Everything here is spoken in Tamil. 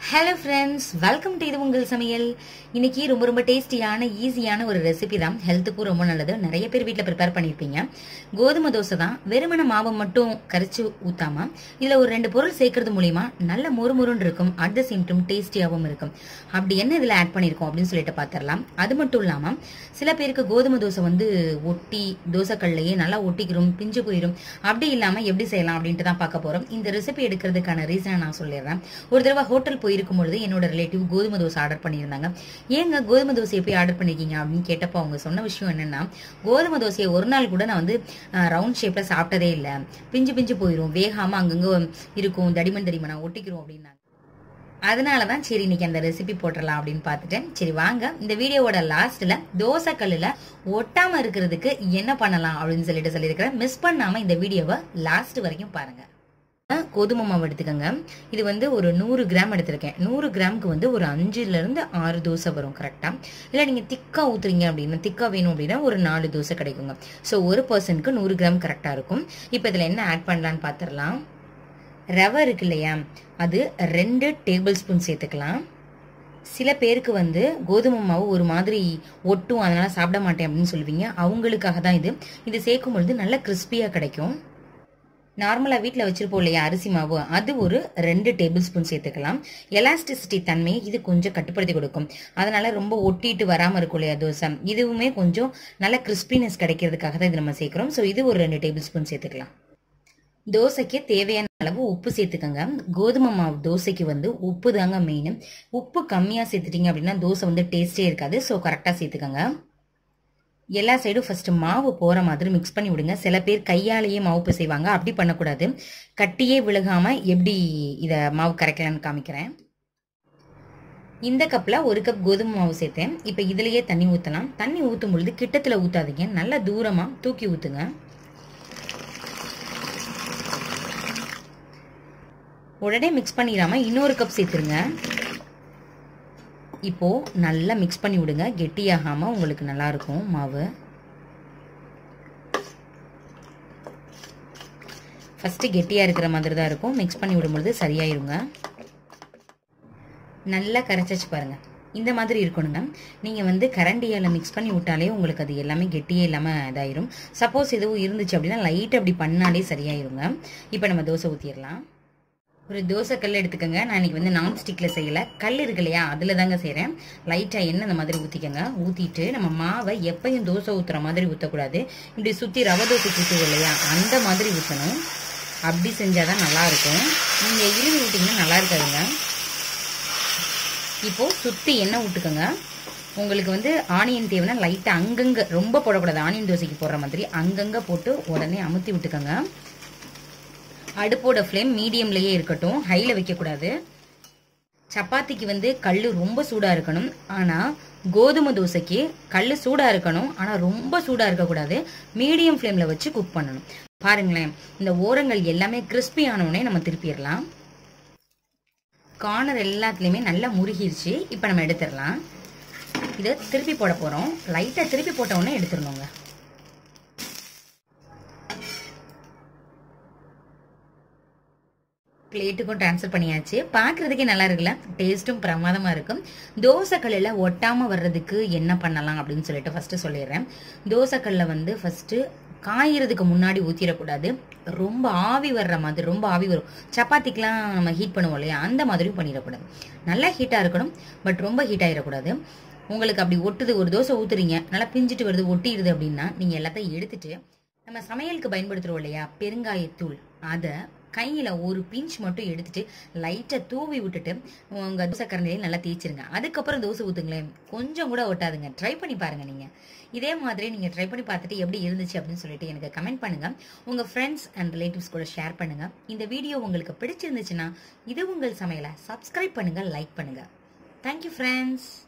ஹலோ ஃப்ரெண்ட்ஸ் வெல்கம் டு இது உங்கள் சமையல் இன்னைக்கு ரொம்ப ரொம்ப டேஸ்டியான ஈஸியான ஒரு ரெசிபி தான் ஹெல்த்துக்கும் ரொம்ப நல்லது நிறைய பேர் வீட்டில் ப்ரிப்பேர் பண்ணியிருப்பீங்க கோதுமை தோசை தான் வெறுமன மாவை மட்டும் கரைச்சி ஊத்தாம இதில் ஒரு ரெண்டு பொருள் சேர்க்கறது மூலியமா நல்ல மொறுமொறுன்னு இருக்கும் அட் த சேம் டைம் டேஸ்டியாகவும் இருக்கும் அப்படி என்ன இதில் ஆட் பண்ணியிருக்கோம் அப்படின்னு சொல்லிட்டு பார்த்துடலாம் அது மட்டும் இல்லாமல் சில பேருக்கு கோதுமை தோசை வந்து ஒட்டி தோசைக்கல்லையே நல்லா ஒட்டிக்கிறோம் பிஞ்சு போயிடும் அப்படி இல்லாமல் எப்படி செய்யலாம் அப்படின்ட்டு தான் பார்க்க போகிறோம் இந்த ரெசிபி எடுக்கிறதுக்கான ரீசனை நான் சொல்லிடுறேன் ஒரு தடவை ஹோட்டல் போயிருக்கும் பொழுது என்னோட ரிலேட்டிவ் கோதுமை தோசை ஆர்டர் பண்ணியிருந்தாங்க ஏங்க கோதுமை தோசையை போய் ஆர்டர் பண்ணிருக்கீங்க அப்படின்னு கேட்டப்போ அவங்க சொன்ன விஷயம் என்னன்னா கோதுமை தோசையை ஒரு நாள் கூட நான் வந்து ரவுண்ட் ஷேப்ல சாப்பிட்டதே இல்லை பிஞ்சு பிஞ்சு போயிடும் வேகாம அங்கங்க இருக்கும் தடிமன் தடிமனா ஒட்டிக்கிறோம் அப்படின்னாங்க அதனால தான் சரி இன்னைக்கு அந்த ரெசிபி போட்டுடலாம் அப்படின்னு பார்த்துட்டேன் சரி வாங்க இந்த வீடியோவோட லாஸ்ட்ல தோசை கல்லுல ஒட்டாம இருக்கிறதுக்கு என்ன பண்ணலாம் அப்படின்னு சொல்லிட்டு சொல்லியிருக்கிறேன் மிஸ் பண்ணாம இந்த வீடியோவை லாஸ்ட் வரைக்கும் பாருங்க கோதுமை மாவு எடுத்துக்கோங்க இது வந்து ஒரு நூறு கிராம் எடுத்திருக்கேன் நூறு கிராமுக்கு வந்து ஒரு அஞ்சுல இருந்து ஆறு தோசை வரும் கரெக்டா இல்லை நீங்க திக்கா ஊத்துறீங்க அப்படின்னா திக்கா வேணும் அப்படின்னா ஒரு நாலு தோசை கிடைக்குங்க ஸோ ஒரு பர்சனுக்கு நூறு கிராம் கரெக்டா இருக்கும் இப்போ இதில் என்ன ஆட் பண்ணலான்னு பார்த்துடலாம் ரவை இருக்கு இல்லையா அது ரெண்டு டேபிள் ஸ்பூன் சேர்த்துக்கலாம் சில பேருக்கு வந்து கோதுமை மாவு ஒரு மாதிரி ஒட்டும் அதனால சாப்பிட மாட்டேன் அப்படின்னு சொல்லுவீங்க அவங்களுக்காக தான் இது இது சேர்க்கும் பொழுது நல்ல கிறிஸ்பியாக கிடைக்கும் நார்மலாக வீட்டில் வச்சிருப்போம் இல்லையா அரிசி மாவு அது ஒரு ரெண்டு டேபிள் ஸ்பூன் சேர்த்துக்கலாம் எலாஸ்டிசிட்டி தன்மையை இது கொஞ்சம் கட்டுப்படுத்தி கொடுக்கும் அதனால ரொம்ப ஒட்டிட்டு வராமல் இருக்கும் இல்லையா தோசை இதுவுமே கொஞ்சம் நல்ல கிறிஸ்பினஸ் கிடைக்கிறதுக்காக தான் இது நம்ம சேர்க்குறோம் ஸோ இது ஒரு ரெண்டு டேபிள் ஸ்பூன் சேர்த்துக்கலாம் தோசைக்கு தேவையான அளவு உப்பு சேர்த்துக்கோங்க கோதுமை மாவு தோசைக்கு வந்து உப்பு தாங்க மெயின் உப்பு கம்மியாக சேர்த்துட்டீங்க அப்படின்னா தோசை வந்து டேஸ்டே இருக்காது ஸோ கரெக்டாக சேர்த்துக்கோங்க எல்லா சைடும் ஃபர்ஸ்ட் மாவு போற மாதிரி மிக்ஸ் பண்ணி விடுங்க சில பேர் கையாலேயே மாவு பிசைவாங்க அப்படி பண்ணக்கூடாது கட்டியே விழுகாம எப்படி இத மாவு கரைக்கலான்னு காமிக்கிறேன் இந்த கப்ல ஒரு கப் கோதுமை மாவு சேர்த்தேன் இப்ப இதுலயே தண்ணி ஊத்தலாம் தண்ணி ஊத்தும் பொழுது கிட்டத்துல ஊத்தாதீங்க நல்லா தூரமா தூக்கி ஊத்துங்க உடனே மிக்ஸ் பண்ணிடாம இன்னொரு கப் சேர்த்துருங்க இப்போ நல்லா மிக்ஸ் பண்ணி விடுங்க கெட்டியாகாம உங்களுக்கு நல்லா இருக்கும் மாவு ஃபர்ஸ்ட் கெட்டியா இருக்கிற மாதிரி தான் இருக்கும் மிக்ஸ் பண்ணி விடும்பொழுது சரியாயிருங்க நல்லா கரைச்சாச்சு பாருங்க இந்த மாதிரி இருக்கணுங்க நீங்கள் வந்து கரண்டியால் மிக்ஸ் பண்ணி விட்டாலே உங்களுக்கு அது எல்லாமே கெட்டியே இல்லாமல் இதாயிரும் சப்போஸ் எதுவும் இருந்துச்சு அப்படின்னா லைட் அப்படி பண்ணாலே சரியாயிருங்க இப்போ நம்ம தோசை ஊற்றிடலாம் ஒரு தோசை கல் எடுத்துக்கோங்க நான் இன்னைக்கு வந்து நான் ஸ்டிக்கில் செய்யலை கல் இருக்கு இல்லையா அதில் தாங்க செய்கிறேன் லைட்டாக எண்ணெய் இந்த மாதிரி ஊற்றிக்கோங்க ஊற்றிட்டு நம்ம மாவை எப்பயும் தோசை ஊற்றுற மாதிரி ஊற்றக்கூடாது இப்படி சுற்றி ரவை தோசை ஊற்றுவோம் இல்லையா அந்த மாதிரி ஊற்றணும் அப்படி செஞ்சால் தான் நல்லாயிருக்கும் நீங்கள் இழுவி விட்டிங்கன்னா நல்லா இருக்காதுங்க இப்போது சுற்றி எண்ணெய் விட்டுக்கோங்க உங்களுக்கு வந்து ஆனியன் தேவைன்னா லைட்டாக அங்கங்கே ரொம்ப போடக்கூடாது ஆனியன் தோசைக்கு போடுற மாதிரி அங்கங்கே போட்டு உடனே அமுத்தி விட்டுக்கோங்க அடுப்போட ஃப்ளேம் மீடியம்லயே இருக்கட்டும் ஹைல வைக்கக்கூடாது சப்பாத்திக்கு வந்து கல் ரொம்ப சூடாக இருக்கணும் ஆனால் கோதுமை தோசைக்கு கல் சூடாக இருக்கணும் ஆனால் ரொம்ப சூடாக இருக்கக்கூடாது மீடியம் ஃப்ளேமில் வச்சு குக் பண்ணணும் பாருங்களேன் இந்த ஓரங்கள் எல்லாமே கிறிஸ்பி ஆனவுடனே நம்ம திருப்பிடலாம் கார்னர் எல்லாத்துலேயுமே நல்லா முருகிருச்சு இப்போ நம்ம எடுத்துடலாம் இதை திருப்பி போட போகிறோம் லைட்டாக திருப்பி போட்ட உடனே எடுத்துடணுங்க பிளேட்டுக்கும் ட்ரான்ஸ்ஃபர் பண்ணியாச்சு பார்க்குறதுக்கே நல்லா இருக்குல்ல டேஸ்ட்டும் பிரமாதமாக இருக்கும் தோசைக்கல்லில் ஒட்டாமல் வர்றதுக்கு என்ன பண்ணலாம் அப்படின்னு சொல்லிட்டு ஃபஸ்ட்டு சொல்லிடுறேன் தோசைக்கல்லில் வந்து ஃபஸ்ட்டு காயறதுக்கு முன்னாடி ஊற்றிடக்கூடாது ரொம்ப ஆவி வர்ற மாதிரி ரொம்ப ஆவி வரும் சப்பாத்திக்கெலாம் நம்ம ஹீட் பண்ணுவோம் இல்லையா அந்த மாதிரியும் பண்ணிடக்கூடாது நல்லா ஹீட்டாக இருக்கணும் பட் ரொம்ப ஹீட் ஆகிடக்கூடாது உங்களுக்கு அப்படி ஒட்டுது ஒரு தோசை ஊற்றுறீங்க நல்லா பிஞ்சிட்டு வருது ஒட்டிடுது அப்படின்னா நீங்கள் எல்லாத்தையும் எடுத்துட்டு நம்ம சமையலுக்கு பயன்படுத்துகிறோம் இல்லையா பெருங்காயத்தூள் அதை கையில் ஒரு பிஞ்ச் மட்டும் எடுத்துட்டு லைட்டாக தூவி விட்டுட்டு உங்கள் தோசை கரண்டிலையும் நல்லா தேய்ச்சிருங்க அதுக்கப்புறம் தோசை ஊற்றுங்களேன் கொஞ்சம் கூட ஒட்டாதுங்க ட்ரை பண்ணி பாருங்க நீங்கள் இதே மாதிரி நீங்கள் ட்ரை பண்ணி பார்த்துட்டு எப்படி இருந்துச்சு அப்படின்னு சொல்லிட்டு எனக்கு கமெண்ட் பண்ணுங்க உங்கள் ஃப்ரெண்ட்ஸ் அண்ட் ரிலேட்டிவ்ஸ் கூட ஷேர் பண்ணுங்க இந்த வீடியோ உங்களுக்கு பிடிச்சிருந்துச்சுன்னா இது உங்கள் சமையலை சப்ஸ்கிரைப் பண்ணுங்க லைக் பண்ணுங்க தேங்க்யூ ஃப்ரெண்ட்ஸ்